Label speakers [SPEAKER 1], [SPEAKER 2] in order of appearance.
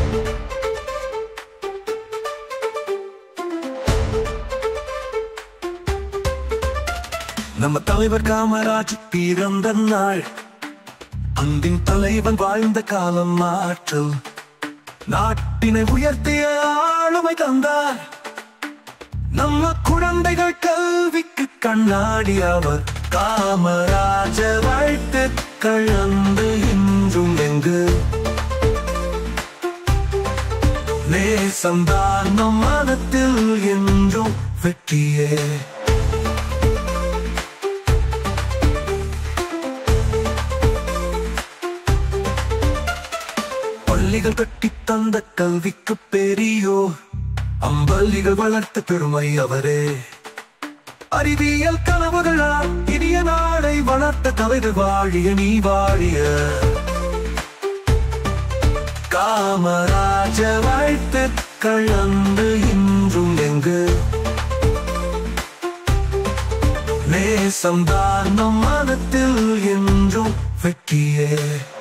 [SPEAKER 1] நம்ம தலைவர் காமராஜ் பிறந்த நாள் அன்பின் தலைவன் வாழ்ந்த காலம் மாற்றல் நாட்டினை உயர்த்திய ஆளுமை தந்தார் நம்ம குழந்தைகள் கல்விக்கு கண்ணாடி அவர் காமராஜ வாழ்த்து கலந்து இன்றும் எங்கு நேசம்தான் நம் மனத்தில் என்றும் வெற்றியே பள்ளிகள் கட்டி தந்த கல்விக்கு பெரியோ அம்பள்ளிகள் வளர்த்த பெருமை அவரே அறிவியல் கனவுகளால் இனிய நாளை வளர்த்த தலைவர் வாழிய நீ வாழிய காமராஜ வாழ்த்து கலந்து இன்றும் எங்கு நேசம்தான் நம் மனத்தில் என்றும் வெற்றியே